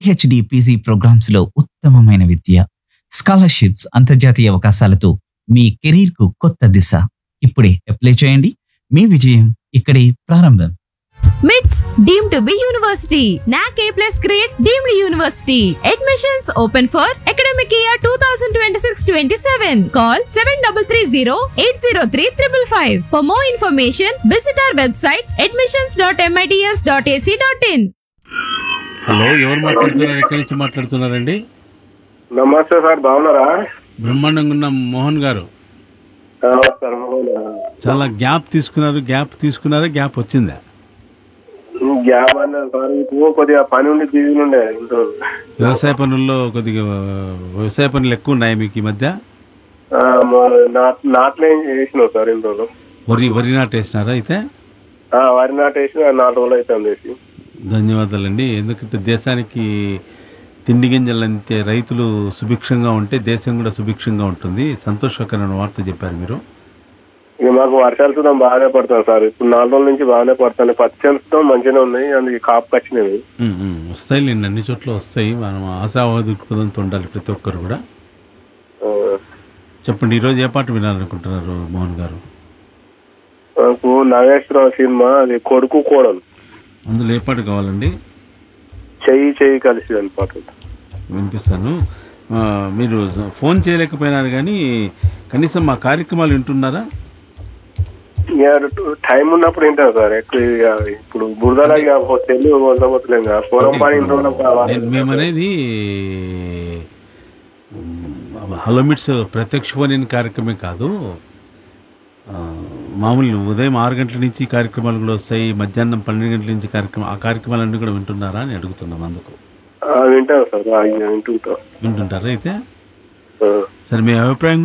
PhD PG programmes లో ఉత్తమమైన విద్య scholarships అంతర్జాతీయ అవకాశాలతో మీ కెరీర్ కు కొత్త దిశ ఇప్పుడే అప్లై చేయండి మీ విజయం ఇక్కడే ప్రారంభం మిట్స్ deem to be university NAAC A plus grade deemed university admissions open for academic year two thousand twenty six twenty seven call seven double three zero eight zero three triple five for more information visit our website admissions dot MITS dot ac dot in hello ఎవరు మాట్లాడుతున్నారు ఎక్కడి నుంచి మాట్లాడుతున్నారండి నమస్తే sir బాగున్నారా బ్రహ్మాండంగా ఉన్న మోహన్ గారు నమస్కారం బాగున్నారా? చాలా గ్యాప్ తీసుకున్నారు గ్యాప్ తీసుకున్నారా గ్యాప్ వచ్చిందా గ్యాప్ అన్న సార్ ఇప్పుడు కొద్దిగా పని ఉండి బిజీ ఉండే ఇంట్లో వ్యవసాయ పనుల్లో కొద్దిగా ఆ, వ్యవసాయ పనులు ఎక్కువ ఉన్నాయి మీకు ఈ మధ్య ఆ, మా నాట్ నాట్లే చేసినావు సార్ ఇన్ని రోజులు వరి వరి నాటు వేసినారా అయితే ఆ, వరి నాటు వేసి నాలుగు రోజులు అవుతుంది వేసి ధన్యవాదాలండి ఎందుకంటే దేశానికి తిండి గింజలు అంతే రైతులు సుభిక్షంగా ఉంటే దేశం కూడా సుభిక్షంగా ఉంటుంది సంతోషకరమైన వార్త చెప్పారు మీరు ఇక మాకు వర్షాలు చూద్దాం బాగానే పడుతుంది సార్ ఇప్పుడు నాలుగు రోజుల నుంచి బాగానే పడుతుంది పత్తి చేస్తాం మంచిగానే ఉన్నాయి అందుకే కాపు వచ్చినాయి ఉమ్, ఉమ్, వస్తాయిలేండి అన్ని చోట్ల వస్తాయి మనం ఆశావాద దృక్పథంతో ఉండాలి ప్రతి ఒక్కరు కూడా ఆ, చెప్పండి ఈరోజు ఏ పాట వినాలనుకుంటున్నారు మోహన్ గారు నాకు నాగేశ్వరరావు సినిమా అది కొడుకు కోడలు అందులో ఏ పాట కావాలండి చెయ్యి చెయ్యి కలిసి అనమాట వినిపిస్తాను ఆ, మీరు ఫోన్ చేయలేకపోయినారు కానీ కనీసం మా కార్యక్రమాలు వింటున్నారా ఇక టైం ఉన్నప్పుడు వింటాను సార్ ఎక్కువ ఇక ఇప్పుడు బురదలా ఇక తెల్లి వందపోతలేం కదా పూర్వం పని ఇంట్లో నేను మేమనేది ఉమ్, హలో మిట్స్ ప్రత్యక్ష ఫోన్ ఇన్ కార్యక్రమం కాదు ఆ, మామూలు ఉదయం ఆరు గంటల నుంచి కార్యక్రమాలు కూడా వస్తాయి మధ్యాహ్నం పన్నెండు గంటల నుంచి కార్యక్రమం ఆ కార్యక్రమాలన్నీ కూడా వింటున్నారా అని అడుగుతున్నాం అందుకు వింటాను సార్ ఆ, ఇక వింటుంటా వింటుంటారా అయితే ఆ. సరే మీ అభిప్రాయం